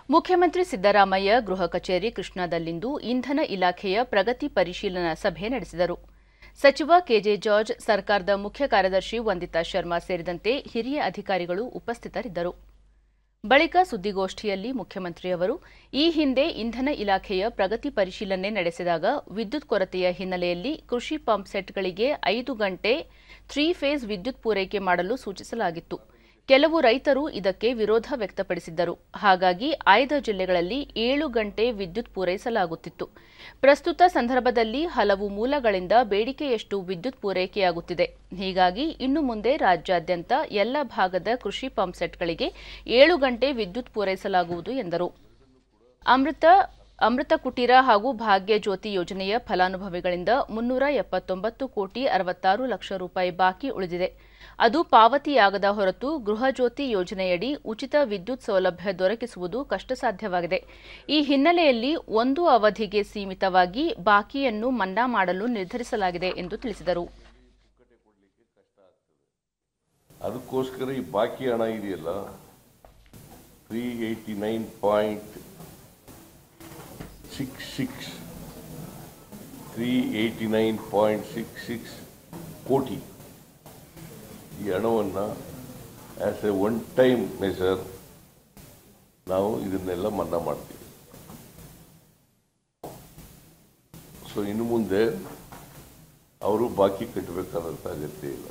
ಮುಖ್ಯಮಂತ್ರಿ ಸಿದ್ದರಾಮಯ್ಯ ಗೃಹ ಕಚೇರಿ ಕೃಷ್ಣಾದಲ್ಲಿಂದು ಇಂಧನ ಇಲಾಖೆಯ ಪ್ರಗತಿ ಪರಿಶೀಲನಾ ಸಭೆ ನಡೆಸಿದರು ಸಚಿವ ಕೆಜೆ ಜಾರ್ಜ್ ಸರ್ಕಾರದ ಮುಖ್ಯ ಕಾರ್ಯದರ್ಶಿ ವಂದಿತಾ ಶರ್ಮಾ ಸೇರಿದಂತೆ ಹಿರಿಯ ಅಧಿಕಾರಿಗಳು ಉಪಸ್ಥಿತರಿದ್ದರು ಬಳಿಕ ಸುದ್ದಿಗೋಷ್ಠಿಯಲ್ಲಿ ಮುಖ್ಯಮಂತ್ರಿಯವರು ಈ ಹಿಂದೆ ಇಂಧನ ಇಲಾಖೆಯ ಪ್ರಗತಿ ಪರಿಶೀಲನೆ ನಡೆಸಿದಾಗ ವಿದ್ಯುತ್ ಕೊರತೆಯ ಹಿನ್ನೆಲೆಯಲ್ಲಿ ಕೃಷಿ ಪಂಪ್ ಸೆಟ್ಗಳಿಗೆ ಐದು ಗಂಟೆ ತ್ರೀ ಫೇಸ್ ವಿದ್ಯುತ್ ಪೂರೈಕೆ ಮಾಡಲು ಸೂಚಿಸಲಾಗಿತ್ತು ಕೆಲವು ರೈತರು ಇದಕ್ಕೆ ವಿರೋಧ ವ್ಯಕ್ತಪಡಿಸಿದ್ದರು ಹಾಗಾಗಿ ಆಯ್ದ ಜಿಲ್ಲೆಗಳಲ್ಲಿ ಏಳು ಗಂಟೆ ವಿದ್ಯುತ್ ಪೂರೈಸಲಾಗುತ್ತಿತ್ತು ಪ್ರಸ್ತುತ ಸಂದರ್ಭದಲ್ಲಿ ಹಲವು ಮೂಲಗಳಿಂದ ಬೇಡಿಕೆಯಷ್ಟು ವಿದ್ಯುತ್ ಪೂರೈಕೆಯಾಗುತ್ತಿದೆ ಹೀಗಾಗಿ ಇನ್ನು ಮುಂದೆ ರಾಜ್ಯಾದ್ಯಂತ ಎಲ್ಲ ಭಾಗದ ಕೃಷಿ ಪಂಪ್ ಸೆಟ್ಗಳಿಗೆ ಏಳು ಗಂಟೆ ವಿದ್ಯುತ್ ಪೂರೈಸಲಾಗುವುದು ಎಂದರು ಅಮೃತ ಅಮೃತ ಕುಟೀರ ಹಾಗೂ ಭಾಗ್ಯ ಜ್ಯೋತಿ ಯೋಜನೆಯ ಫಲಾನುಭವಿಗಳಿಂದ ಮುನ್ನೂರ ಎಪ್ಪತ್ತೊಂಬತ್ತು ಕೋಟಿ ಅರವತ್ತಾರು ಲಕ್ಷ ರೂಪಾಯಿ ಬಾಕಿ ಉಳಿದಿದೆ ಅದು ಪಾವತಿಯಾಗದ ಹೊರತು ಗೃಹ ಜ್ಯೋತಿ ಯೋಜನೆಯಡಿ ಉಚಿತ ವಿದ್ಯುತ್ ಸೌಲಭ್ಯ ದೊರಕಿಸುವುದು ಕಷ್ಟಸಾಧ್ಯವಾಗಿದೆ ಈ ಹಿನ್ನೆಲೆಯಲ್ಲಿ ಒಂದು ಅವಧಿಗೆ ಸೀಮಿತವಾಗಿ ಬಾಕಿಯನ್ನು ಮನ್ನಾ ಮಾಡಲು ನಿರ್ಧರಿಸಲಾಗಿದೆ ಎಂದು ತಿಳಿಸಿದರು ಅದಕ್ಕೋಸ್ಕರ ಈ ಬಾಕಿ ಹಣ ಇದೆಯಲ್ಲ three eighty nine point six six three eighty nine point six six ಕೋಟಿ ಈ ಹಣವನ್ನು as a one time measure ನಾವು ಇದನ್ನೆಲ್ಲ ಮನ್ನಾ ಮಾಡ್ತೀವಿ ಸೊ ಇನ್ನು ಮುಂದೆ ಅವರು ಬಾಕಿ ಕಟ್ಟಬೇಕಾದಂಥ ಅಗತ್ಯ ಇಲ್ಲ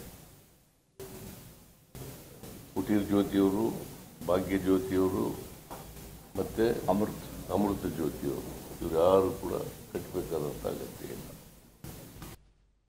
ಕುಟೀರ್ ಜ್ಯೋತಿಯವರು ಭಾಗ್ಯ ಜ್ಯೋತಿಯವರು ಮತ್ತು ಅಮೃತ ಅಮೃತ ಜ್ಯೋತಿಯವರು ಇವರು ಯಾರು ಕೂಡ ಕಟ್ಟಬೇಕಾದಂಥ ಅಗತ್ಯ ಇಲ್ಲ